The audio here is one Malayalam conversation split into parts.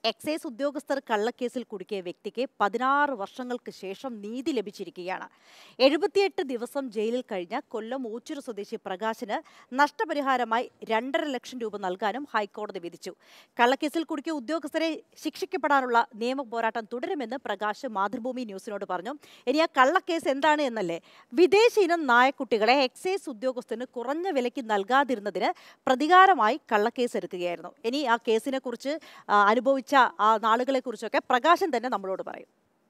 എക്സൈസ് ഉദ്യോഗസ്ഥർ കള്ളക്കേസിൽ കുടുക്കിയ വ്യക്തിക്ക് പതിനാറ് വർഷങ്ങൾക്ക് ശേഷം നീതി ലഭിച്ചിരിക്കുകയാണ് എഴുപത്തിയെട്ട് ദിവസം ജയിലിൽ കഴിഞ്ഞ കൊല്ലം ഊച്ചൂർ സ്വദേശി പ്രകാശിന് നഷ്ടപരിഹാരമായി രണ്ടര ലക്ഷം രൂപ നൽകാനും ഹൈക്കോടതി വിധിച്ചു കള്ളക്കേസിൽ കുടുക്കിയ ഉദ്യോഗസ്ഥരെ ശിക്ഷിക്കപ്പെടാനുള്ള നിയമ പോരാട്ടം തുടരുമെന്ന് പ്രകാശ് മാതൃഭൂമി ന്യൂസിനോട് പറഞ്ഞു ഇനി ആ കള്ളക്കേസ് എന്താണ് എന്നല്ലേ വിദേശ ഇനം നായക്കുട്ടികളെ എക്സൈസ് ഉദ്യോഗസ്ഥന് കുറഞ്ഞ വിലയ്ക്ക് നൽകാതിരുന്നതിന് പ്രതികാരമായി കള്ളക്കേസ് എടുക്കുകയായിരുന്നു ഇനി ആ കേസിനെ കുറിച്ച് അനുഭവിച്ച ആ നാളുകളെ കുറിച്ചൊക്കെ പ്രകാശൻ തന്നെ നമ്മളോട് പറയും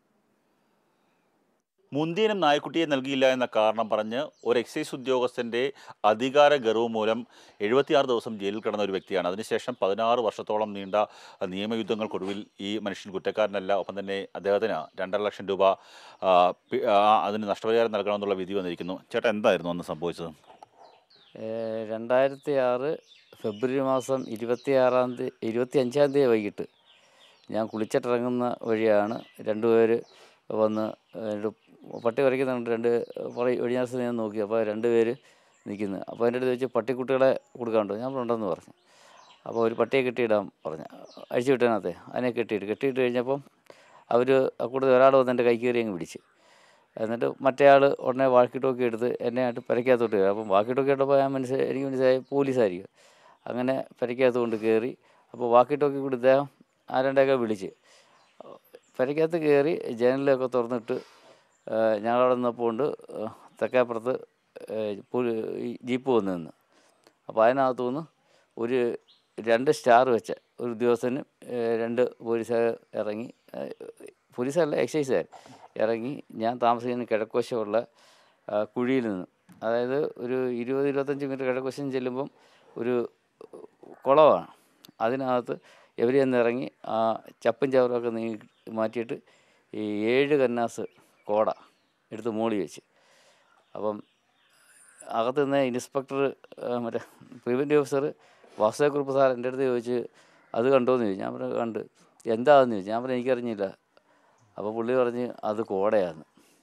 മുന്തിയനും നായക്കുട്ടിയെ നൽകിയില്ല എന്ന കാരണം പറഞ്ഞ് ഒരു എക്സൈസ് ഉദ്യോഗസ്ഥൻ്റെ അധികാര ഗർവ് മൂലം എഴുപത്തിയാറ് ദിവസം ജയിലിൽ കിടന്ന ഒരു വ്യക്തിയാണ് അതിനുശേഷം പതിനാറ് വർഷത്തോളം നീണ്ട നിയമയുദ്ധങ്ങൾക്കൊടുവിൽ ഈ മനുഷ്യൻ കുറ്റക്കാരനല്ല ഒപ്പം തന്നെ അദ്ദേഹത്തിന് രണ്ടര ലക്ഷം രൂപ ആ, പി- ആ, അതിന് നഷ്ടപരിഹാരം നൽകണമെന്നുള്ള വിധി വന്നിരിക്കുന്നു ചേട്ടാ എന്തായിരുന്നു അന്ന് സംഭവിച്ചത് ഏഹ് രണ്ടായിരത്തി ആറ് ഫെബ്രുവരി മാസം ഇരുപത്തിയാറാം തീയതി ഇരുപത്തി അഞ്ചാം തീയതി വൈകിട്ട് ഞാൻ കുളിച്ചിട്ടിറങ്ങുന്ന വഴിയാണ് രണ്ടുപേര് വന്ന് എൻ്റെ പട്ടി വരയ്ക്കുന്നുണ്ട് രണ്ട് പുറ വെടിഞ്ഞാസ് ഞാൻ നോക്കി അപ്പോൾ രണ്ട് പേര് നിൽക്കുന്നു അപ്പോൾ എൻ്റെ അടുത്ത് വെച്ച് പട്ടിക്കുട്ടികളെ കൊടുക്കാനുണ്ടോ ഞാൻ ഉണ്ടെന്ന് പറഞ്ഞു അപ്പോൾ ഒരു പട്ടിയെ കെട്ടിയിടാൻ പറഞ്ഞു അഴിച്ചു വിട്ടതിനകത്തെ അതിനെ കെട്ടിയിട്ട് കെട്ടിയിട്ട് കഴിഞ്ഞപ്പം അവർ കൂടുതൽ ഒരാൾ വന്ന് എൻ്റെ കൈ കയറി അങ്ങ് പിടിച്ച് എന്നിട്ട് മറ്റേ ആൾ ഉടനെ വാക്കി ടോക്കി എടുത്ത് എന്നെ ആയിട്ട് പെരയ്ക്കകത്തോട്ട് കയറി അപ്പം വാക്കി ടോക്കി ഇട്ടപ്പോൾ ഞാൻ മനസ്സിലായി എനിക്ക് മനസ്സിലായി പോലീസായിരിക്കും അങ്ങനെ പെരയ്ക്കകത്ത് കൊണ്ട് കയറി അപ്പോൾ വാക്കി ടോക്കി കൂടി ഇദ്ദേഹം ആരണ്ടൊക്കെ വിളിച്ച് പെരയ്ക്കകത്ത് കയറി ജനലൊക്കെ തുറന്നിട്ട് ഏഹ് ഞങ്ങളവിടെ നിന്നപ്പോൾ ഉണ്ട് ഏഹ് തെക്കേപ്പുറത്ത് ഏഹ് പുലി- ഈ ജീപ്പ് വന്ന് നിന്ന് അപ്പോൾ അതിനകത്തു നിന്ന് ഒരു രണ്ട് സ്റ്റാർ വെച്ച ഒരു ഉദ്യോഗസ്ഥനും ഏഹ് രണ്ട് പോലീസുകാർ ഇറങ്ങി ഏഹ് പോലീസല്ല എക്സൈസുകാർ ഇറങ്ങി ഞാൻ താമസിക്കുന്ന കിഴക്കുവശമുള്ള ആ, കുഴിയിൽ നിന്ന് അതായത് ഒരു ഇരുപത് ഇരുപത്തഞ്ച് മീറ്റർ കിഴക്കുവശം ചെല്ലുമ്പം ഒരു കുളമാണ് അതിനകത്ത് ഇവർ ചെന്ന് ഇറങ്ങി ആ ചപ്പും ചവറൊക്കെ നീ മാറ്റിയിട്ട് ഈ ഏഴ് കന്നാസ് കോട എടുത്ത് മോളി വെച്ച് അപ്പം അകത്ത് നിന്ന് ഇൻസ്പെക്ടർ മറ്റേ പ്രിവൻറ്റീവ് ഓഫീസർ വാസുദേവക്കുറുപ്പ് സാർ എൻ്റെ അടുത്ത് ചോദിച്ച് അത് കണ്ടോന്ന് ചോദിച്ചു ഞാൻ പറഞ്ഞു കണ്ട് എന്താണെന്ന് ചോദിച്ചു ഞാൻ പറഞ്ഞു എനിക്കറിഞ്ഞില്ല അപ്പോൾ പുള്ളി പറഞ്ഞ് അത് കോടയാണ്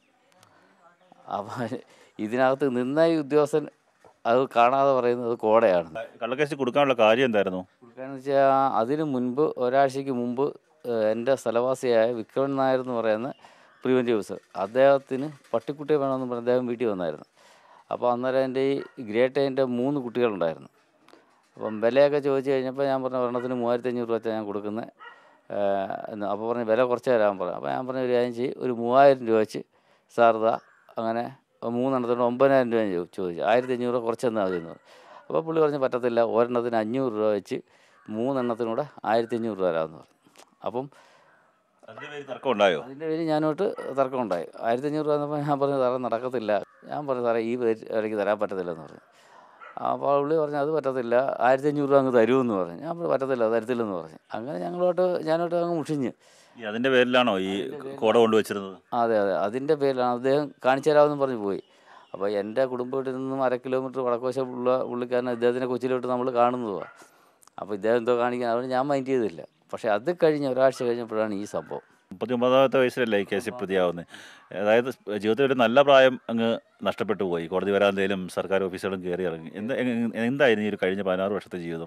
അപ്പം ഇതിനകത്ത് നിന്ന ഈ ഉദ്യോഗസ്ഥൻ അത് കാണാതെ പറയുന്നത് അത് കോടയാണ് കള്ളക്കേസ് കൊടുക്കാനുള്ള കാര്യം എന്തായിരുന്നു കാരണം വെച്ചാൽ അതിന് മുൻപ് ഒരാഴ്ചയ്ക്ക് മുമ്പ് ഏഹ്, എൻ്റെ സ്ഥലവാസിയായ വിക്രമൻ നായർ എന്ന് പറയുന്ന പ്രിവൻറ്റീവ് ഓഫീസർ അദ്ദേഹത്തിന് പട്ടിക്കുട്ടിയെ വേണമെന്ന് പറഞ്ഞ് അദ്ദേഹം വീട്ടിൽ വന്നായിരുന്നു അപ്പോൾ അന്നേരം എൻ്റെ ഈ ഗ്രേറ്റേൻ്റെ മൂന്ന് കുട്ടികളുണ്ടായിരുന്നു അപ്പം വിലയൊക്കെ ചോദിച്ചു കഴിഞ്ഞപ്പോൾ ഞാൻ പറഞ്ഞു ഒരെണ്ണത്തിന് മൂവായിരത്തി അഞ്ഞൂറ് രൂപ വെച്ചാൽ ഞാൻ കൊടുക്കുന്നത് എന്ന് അപ്പോൾ പറഞ്ഞു വില കുറച്ച് തരാൻ പറഞ്ഞു അപ്പോൾ ഞാൻ പറഞ്ഞു ഒരു കാര്യം ചെയ്യും ഒരു മൂവായിരം രൂപ വെച്ച് സാറിതാ അങ്ങനെ മൂന്നെണ്ണത്തിന് ഒമ്പതിനായിരം രൂപ ഞാൻ ചോ- ചോദിച്ചു ആയിരത്തി അഞ്ഞൂറ് രൂപ കുറച്ച് തന്നാൽ മതി എന്ന് പറഞ്ഞു അപ്പോൾ പുള്ളി പറഞ്ഞ് പറ്റത്തില്ല ഒരെണ്ണത്തിന് അഞ്ഞൂറ് രൂപ വെച്ച് മൂന്നെണ്ണത്തിനൂടെ ആയിരത്തി അഞ്ഞൂറ് രൂപ തരാമെന്ന് പറഞ്ഞു അപ്പം അതിൻ്റെ പേര് തർക്കം ഉണ്ടായോ അതിൻ്റെ പേര് ഞാനോട്ട് തർക്കമുണ്ടായി ആയിരത്തി അഞ്ഞൂറ് രൂപ എന്നപ്പോൾ ഞാൻ പറഞ്ഞു സാറേ നടക്കത്തില്ല ഞാൻ പറഞ്ഞു സാറേ ഈ പേര് വിലയ്ക്ക് തരാൻ പറ്റത്തില്ലെന്ന് പറഞ്ഞു അപ്പോൾ പുള്ളി പറഞ്ഞു അത് പറ്റത്തില്ല ആയിരത്തി അഞ്ഞൂറ് രൂപ അങ്ങ് തരുമെന്ന് പറഞ്ഞു ഞാൻ പറഞ്ഞു പറ്റത്തില്ല തരത്തില്ലെന്ന് പറഞ്ഞു അങ്ങനെ ഞങ്ങളോട്ട് ഞാനോട്ട് അങ്ങ് മുഷിഞ്ഞ് ഈ അതിൻ്റെ പേരിലാണോ ഈ കോട കൊണ്ടുവച്ചിരുന്നത് അതെ അതെ അതിൻ്റെ പേരിലാണ് അദ്ദേഹം കാണിച്ചു തരാമെന്ന് പറഞ്ഞ് പോയി അപ്പോൾ എൻ്റെ കുടുംബ വീട്ടിൽ നിന്നും അര കിലോമീറ്റർ വടക്കുവശം ഉള്ള പുള്ളിക്കാരൻ ഇദ്ദേഹത്തിനെ കൊച്ചിയിലോട്ട് നമ്മൾ കാണുന്നതുമാണ് അപ്പോൾ ഇദ്ദേഹം എന്തോ കാണിക്കാൻ അതുകൊണ്ട് ഞാൻ മൈൻഡ് ചെയ്തില്ല പക്ഷേ അത് കഴിഞ്ഞ് ഒരാഴ്ച കഴിഞ്ഞപ്പോഴാണ് ഈ സംഭവം മുപ്പത്തി ഒമ്പതാമത്തെ വയസ്സിലല്ലേ ഈ കേസിൽ പ്രതിയാവുന്നത് അതായത് ജീവിതത്തിൽ ഒരു നല്ല പ്രായം അങ്ങ് നഷ്ടപ്പെട്ടു പോയി കോടതി വരാന്തേലും സർക്കാർ ഓഫീസുകളും കയറി ഇറങ്ങി എന്താ എങ്ങ- എന്തായിരുന്നു ഈ ഒരു കഴിഞ്ഞ പതിനാറ് വർഷത്തെ ജീവിതം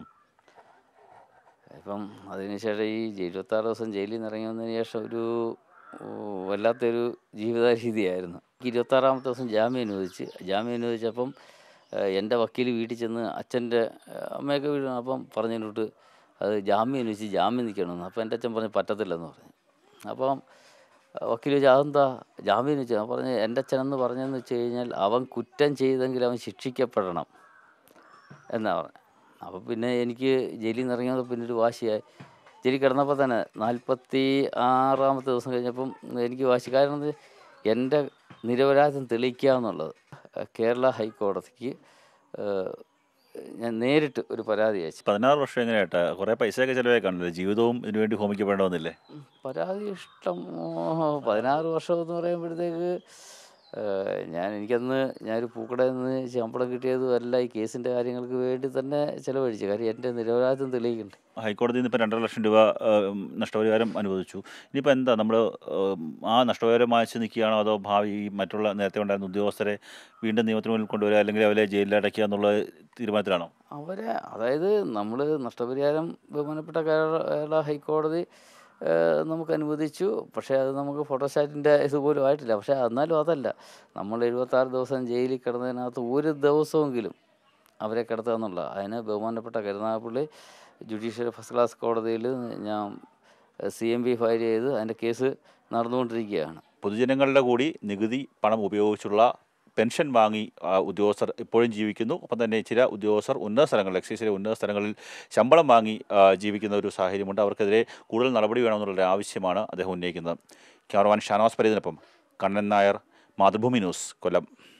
ഇപ്പം അതിനുശേഷം ഈ ഇരുപത്താറ് ദിവസം ജയിലിൽ നിന്ന് ഇറങ്ങി വന്നതിന് ശേഷം ഒരു ഓ, വല്ലാത്തൊരു ജീവിത രീതിയായിരുന്നു എനിക്ക് ഇരുപത്താറാമത്തെ ദിവസം ജാമ്യം അനുവദിച്ച് ജാമ്യം അനുവദിച്ചപ്പം ഏഹ്, എൻ്റെ വക്കീൽ വീട്ടിൽ ചെന്ന് അച്ഛൻ്റെ ഏഹ്, അമ്മയൊക്കെ വീട് അപ്പം പറഞ്ഞതിനോട്ട് അത് ജാമ്യം അനുവദിച്ച് ജാമ്യം നിൽക്കണമെന്ന് അപ്പോൾ എൻ്റെ അച്ഛൻ പറഞ്ഞ് പറ്റത്തില്ലെന്ന് പറഞ്ഞു അപ്പം ഏഹ്, വക്കീൽ ചോദിച്ചു അതെന്താ ജാമ്യം അനുവദിച്ചു ഞാൻ പറഞ്ഞ് എൻ്റെ അച്ഛനെന്ന് പറഞ്ഞതെന്ന് വെച്ച് കഴിഞ്ഞാൽ അവൻ കുറ്റം ചെയ്തെങ്കിൽ അവൻ ശിക്ഷിക്കപ്പെടണം എന്നാ പറഞ്ഞത് അപ്പോൾ പിന്നെ എനിക്ക് ജയിലിൽ നിന്ന് ഇറങ്ങിയത് പിന്നെ ഒരു വാശിയായി ജയിലിൽ കിടന്നപ്പോൾ തന്നെ നാൽപ്പത്തി ആറാമത്തെ ദിവസം കഴിഞ്ഞപ്പം എനിക്ക് വാശി കാരണം എന്ത് എൻ്റെ നിരപരാധിത്വം തെളിയിക്കുക എന്നുള്ളത് ഏഹ് കേരള ഹൈക്കോടതിക്ക് ഏഹ് ഞാൻ നേരിട്ട് ഒരു പരാതി അയച്ചു പതിനാറ് വർഷം എങ്ങനെയാട്ടാ കുറേ പൈസയൊക്കെ ചിലവായി കാണില്ലേ ജീവിതവും ഇതിനു വേണ്ടി ഹോമിക്കപ്പെടണമെന്നില്ലേ പരാതി ഇഷ്ടം ഓ, പതിനാറ് വർഷം എന്ന് പറയുമ്പോഴത്തേക്ക് ഏഹ് ഞാൻ എനിക്കന്ന് ഞാനൊരു പൂക്കടയിൽ നിന്ന് ശമ്പളം കിട്ടിയതും അല്ല ഈ കേസിൻ്റെ കാര്യങ്ങൾക്ക് വേണ്ടി തന്നെ ചിലവഴിച്ചു കാര്യം എൻ്റെ നിരപരാധിത്വം തെളിയിക്കണ്ടേ ഹൈക്കോടതിയിൽ നിന്ന് ഇപ്പോൾ രണ്ടര ലക്ഷം രൂപ ആ, ഉം, നഷ്ടപരിഹാരം അനുവദിച്ചു ഇനിയിപ്പോൾ എന്താ നമ്മൾ ആ നഷ്ടപരിഹാരം വാങ്ങിച്ച് നിൽക്കുകയാണോ അതോ ഭാവി ഈ മറ്റുള്ള നേരത്തെ ഉണ്ടായിരുന്ന ഉദ്യോഗസ്ഥരെ വീണ്ടും നിയമത്തിന് മുന്നിൽ കൊണ്ടുവരിക അല്ലെങ്കിൽ അവരെ ജയിലിൽ അടയ്ക്കുക എന്നുള്ള തീരുമാനത്തിലാണോ അവരെ അതായത് നമ്മൾ നഷ്ടപരിഹാരം ബഹുമാനപ്പെട്ട കേരള കേരള ഹൈക്കോടതി ഏഹ്, നമുക്ക് അനുവദിച്ചു പക്ഷേ അത് നമുക്ക് ഫോട്ടോസ്റ്റാറ്റിൻ്റെ ഇതുപോലും ആയിട്ടില്ല പക്ഷേ എന്നാലും അതല്ല നമ്മൾ എഴുപത്താറ് ദിവസം ജയിലിൽ കിടന്നതിനകത്ത് ഒരു ദിവസമെങ്കിലും അവരെ കിടത്തുക എന്നുള്ള അതിന് ബഹുമാനപ്പെട്ട കരുനാഗപ്പള്ളി ജുഡീഷ്യൽ ഫസ്റ്റ് ക്ലാസ് കോടതിയിൽ ഞാൻ സി എം ബി ഫയൽ ചെയ്ത് അതിൻ്റെ കേസ് നടന്നുകൊണ്ടിരിക്കുകയാണ് പൊതുജനങ്ങളുടെ കൂടി നികുതി പണം ഉപയോഗിച്ചുള്ള പെൻഷൻ വാങ്ങി ആ, ഉദ്യോഗസ്ഥർ ഇപ്പോഴും ജീവിക്കുന്നു ഒപ്പം തന്നെ ചില ഉദ്യോഗസ്ഥർ ഉന്നത സ്ഥലങ്ങളിൽ എക്സൈസിലെ ഉന്നത സ്ഥലങ്ങളിൽ ശമ്പളം വാങ്ങി ആ, ജീവിക്കുന്ന ഒരു സാഹചര്യമുണ്ട് അവർക്കെതിരെ കൂടുതൽ നടപടി വേണമെന്നുള്ള ആവശ്യമാണ് അദ്ദേഹം ഉന്നയിക്കുന്നത് ക്യാമറമാൻ ഷാനവാസ് പരീതിനൊപ്പം കണ്ണൻ നായർ മാതൃഭൂമി ന്യൂസ് കൊല്ലം